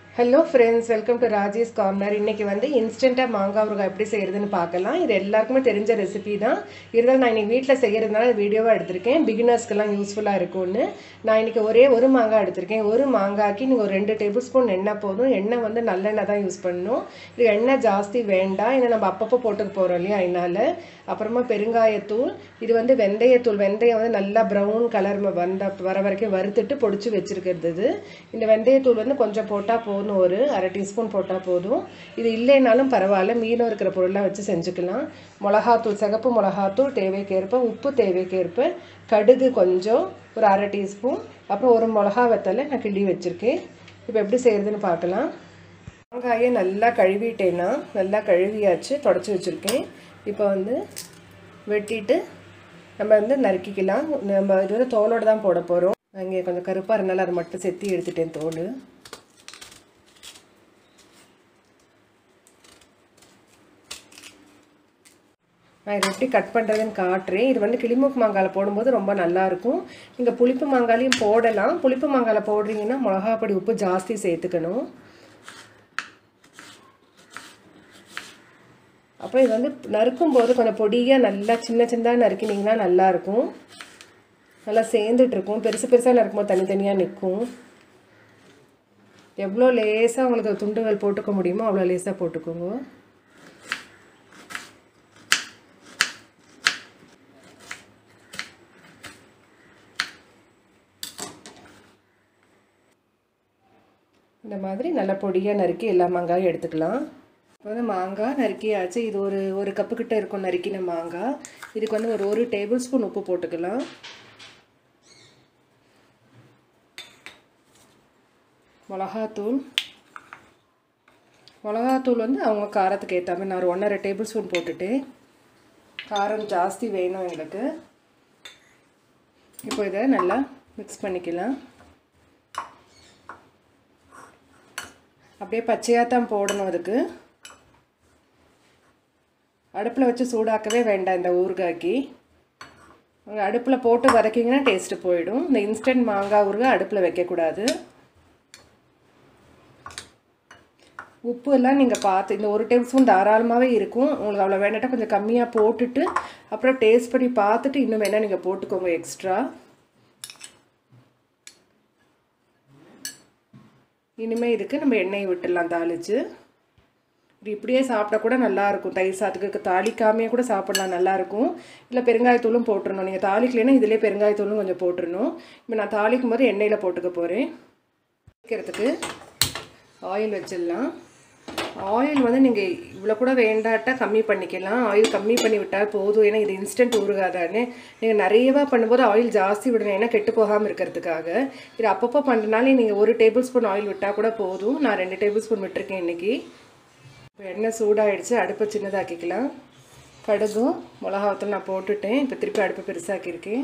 hello friends welcome to Rajesh corner இன்னைக்கு வந்து இன்ஸ்டண்ட்டாக மாங்காய் ஊறுகாய் எப்படி செய்கிறதுன்னு பார்க்கலாம் இது எல்லாருக்குமே தெரிஞ்ச ரெசிபி தான் இருந்தாலும் நான் இன்னைக்கு வீட்டில் செய்கிறதுனால வீடியோவாக எடுத்திருக்கேன் பிகினர்ஸ்க்கெல்லாம் யூஸ்ஃபுல்லாக இருக்கும்னு நான் இன்னைக்கு ஒரே ஒரு மாங்காய் எடுத்திருக்கேன் ஒரு மாங்காய்க்கு நீங்கள் ஒரு ரெண்டு டேபிள் ஸ்பூன் எண்ணெய் போதும் எண்ணெய் வந்து நல்லெண்ணெய் தான் யூஸ் பண்ணணும் இது எண்ணெய் ஜாஸ்தி வேண்டாம் ஏன்னா நம்ம அப்பப்போ போட்டுக்க போகிறோம் இல்லையா அதனால அப்புறமா பெருங்காயத்தூள் இது வந்து வெந்தயத்தூள் வெந்தயம் வந்து நல்லா ப்ரௌன் கலர் வந்த வர வரைக்கும் வறுத்துட்டு பொடிச்சு வச்சிருக்கிறது இது இந்த வெந்தயத்தூள் வந்து கொஞ்சம் போட்டால் போதும் ஒரு அரை டீஸ்பூன் போட்டால் போதும் இது இல்லைனாலும் பரவாயில்ல மீதம் இருக்கிற பொருளாக வச்சு செஞ்சுக்கலாம் மிளகாத்தூள் சிகப்பு மிளகாத்தூள் தேவைக்கேற்ப உப்பு தேவைக்கேற்ப கடுகு கொஞ்சம் ஒரு அரை டீஸ்பூன் அப்புறம் ஒரு மிளகா வத்தலை நான் கிள்ளி வச்சுருக்கேன் இப்போ எப்படி செய்கிறதுன்னு பார்க்கலாம் மாங்காயை நல்லா கழுவிட்டேன்னா நல்லா கழுவியாச்சு தொடச்சி வச்சுருக்கேன் இப்போ வந்து வெட்டிட்டு நம்ம வந்து நறுக்கிக்கலாம் நம்ம இது வந்து தோலோடு தான் போட போகிறோம் இங்கே கொஞ்சம் கருப்பாக இருந்தாலும் அதை மட்டும் செத்தி எடுத்துட்டேன் தோல் நான் இதை எப்படி கட் பண்ணுறதுன்னு காட்டுறேன் இது வந்து கிளிமூக்கு மாங்காயில் போடும்போது ரொம்ப நல்லாயிருக்கும் நீங்கள் புளிப்பு மாங்காலையும் போடலாம் புளிப்பு மாங்காயில் போடுறீங்கன்னா மிளகாப்பொடி உப்பு ஜாஸ்தி சேர்த்துக்கணும் அப்புறம் இது வந்து நறுக்கும் போது கொஞ்சம் பொடியாக நல்லா சின்ன சின்னதாக நறுக்கினீங்கன்னா நல்லாயிருக்கும் நல்லா சேர்ந்துட்ருக்கும் பெருசு பெருசாக நறுக்கும்போது தனித்தனியாக நிற்கும் எவ்வளோ லேசாக உங்களுக்கு துண்டுகள் போட்டுக்க முடியுமோ அவ்வளோ லேசாக போட்டுக்கோங்க இந்த மாதிரி நல்ல பொடியாக நறுக்கி எல்லா மாங்காயும் எடுத்துக்கலாம் இப்போ வந்து மாங்காய் நறுக்கியாச்சு இது ஒரு ஒரு கப்பு கிட்ட இருக்கும் நறுக்கின மாங்காய் இதுக்கு வந்து ஒரு ஒரு டேபிள் ஸ்பூன் உப்பு போட்டுக்கலாம் மிளகாத்தூள் மிளகாத்தூள் வந்து அவங்க காரத்துக்கு ஏற்ற மாதிரி நான் ஒரு ஒன்றரை டேபிள் ஸ்பூன் போட்டுட்டு காரம் ஜாஸ்தி வேணும் எங்களுக்கு இப்போ இதை நல்லா மிக்ஸ் பண்ணிக்கலாம் அப்படியே பச்சையாக தான் போடணும் அதுக்கு அடுப்பில் வச்சு சூடாக்கவே வேண்டாம் இந்த ஊறுகாய்க்கு உங்கள் அடுப்பில் போட்டு வதக்கிங்கன்னா டேஸ்ட்டு போயிடும் இந்த இன்ஸ்டன்ட் மாங்காய் ஊறுகாய் அடுப்பில் வைக்கக்கூடாது உப்பு எல்லாம் நீங்கள் பார்த்து இந்த ஒரு டேபிள் ஸ்பூன் தாராளமாகவே இருக்கும் உங்களுக்கு அவ்வளோ வேண்டாட்டா கொஞ்சம் கம்மியாக போட்டுட்டு அப்புறம் டேஸ்ட் பண்ணி பார்த்துட்டு இன்னும் வேணால் நீங்கள் போட்டுக்கோங்க எக்ஸ்ட்ரா இனிமேல் இதுக்கு நம்ம எண்ணெயை விட்டுடலாம் தாளித்து இது இப்படியே சாப்பிட்டா கூட நல்லாயிருக்கும் தயிர் சாத்துக்கு தாளிக்காமையே கூட சாப்பிடலாம் நல்லாயிருக்கும் இல்லை பெருங்காயத்தூளும் போட்டுருணும் நீங்கள் தாளிக்கலைன்னா இதிலே பெருங்காயத்தூளும் கொஞ்சம் போட்டுருணும் இப்போ நான் தாளிக்கும் போது எண்ணெயில் போட்டுக்க போகிறேன் வைக்கிறதுக்கு ஆயில் வச்சிடலாம் ஆயில் வந்து நீங்கள் இவ்வளோ கூட வேண்டாட்டா கம்மி பண்ணிக்கலாம் ஆயில் கம்மி பண்ணி விட்டால் போதும் ஏன்னா இது இன்ஸ்டன்ட் ஊறுகாதானே நீங்கள் நிறையவா பண்ணும்போது ஆயில் ஜாஸ்தி விடணும் ஏன்னா கெட்டு போகாமல் இருக்கிறதுக்காக இது அப்பப்போ பண்ணுறனாலே நீங்கள் ஒரு டேபிள் ஸ்பூன் ஆயில் விட்டால் கூட போதும் நான் ரெண்டு டேபிள் ஸ்பூன் விட்டுருக்கேன் இன்றைக்கி இப்போ எண்ணெய் சூடாகிடுச்சு அடுப்பை சின்னதாக்கிக்கலாம் கடுகும் மிளகாவத்தில் நான் போட்டுட்டேன் இப்போ திருப்பி அடுப்பை பெருசாக்கியிருக்கேன்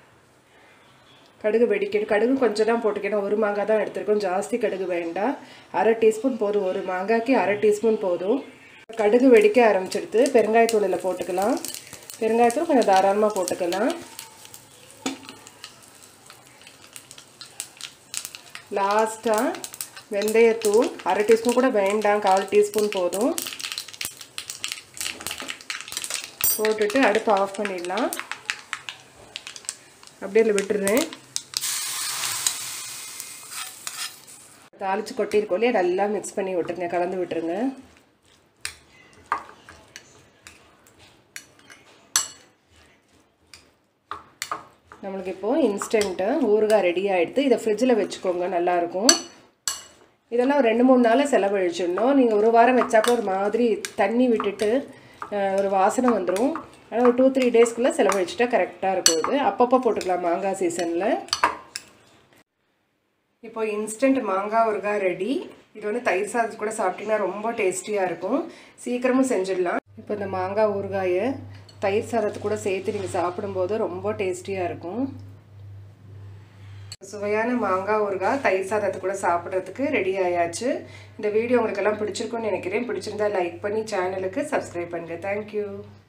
கடுகு வெடிக்கணும் கடுகு கொஞ்சம் தான் போட்டுக்கணும் ஒரு மாங்காய் தான் எடுத்துருக்கோம் ஜாஸ்தி கடுகு வேண்டாம் அரை டீஸ்பூன் போதும் ஒரு மாங்காய்க்கு அரை டீஸ்பூன் போதும் கடுகு வெடிக்க ஆரம்பிச்சிடுது பெருங்காயத்தூளில் போட்டுக்கலாம் பெருங்காயத்தூள் கொஞ்சம் தாராளமாக போட்டுக்கலாம் லாஸ்ட்டாக வெந்தயத்தூள் அரை டீஸ்பூன் கூட வேண்டாம் கால் டீஸ்பூன் போதும் போட்டுட்டு அடுப்பு ஆஃப் பண்ணிடலாம் அப்படியே அதில் விட்டுருறேன் தாளித்து கொட்டியிருக்கோம் இல்லையா நல்லா மிக்ஸ் பண்ணி விட்டுருங்க கலந்து விட்டுருங்க நம்மளுக்கு இப்போது இன்ஸ்டண்ட்டு ஊறுகாய் ரெடி ஆகிடுது இதை ஃப்ரிட்ஜில் வச்சுக்கோங்க நல்லாயிருக்கும் இதெல்லாம் ஒரு ரெண்டு மூணு நாளில் செலவழிச்சிடணும் நீங்கள் ஒரு வாரம் வச்சாக்க ஒரு மாதிரி தண்ணி விட்டுட்டு ஒரு வாசனை வந்துடும் ஆனால் ஒரு டூ த்ரீ டேஸ்க்குள்ளே செலவழிச்சிட்டா கரெக்டாக இருக்கும் இது அப்பப்போ போட்டுக்கலாம் மாங்காய் சீசனில் இப்போ இன்ஸ்டன்ட் மாங்காய் ஊறுகாய் ரெடி இது வந்து தயிர் சாதத்து கூட சாப்பிட்டீங்கன்னா ரொம்ப டேஸ்டியாக இருக்கும் சீக்கிரமும் செஞ்சிடலாம் இப்போ இந்த மாங்காய் ஊறுகாயை தயிர் சாதத்து கூட சேர்த்து நீங்கள் சாப்பிடும்போது ரொம்ப டேஸ்டியாக இருக்கும் சுவையான மாங்காய் ஊறுகாய் தயிர் சாதத்து கூட சாப்பிட்றதுக்கு ரெடி ஆயாச்சு இந்த வீடியோ உங்களுக்கு எல்லாம் பிடிச்சிருக்கும்னு நினைக்கிறேன் பிடிச்சிருந்தா லைக் பண்ணி சேனலுக்கு சப்ஸ்கிரைப் பண்ணுங்கள் தேங்க்யூ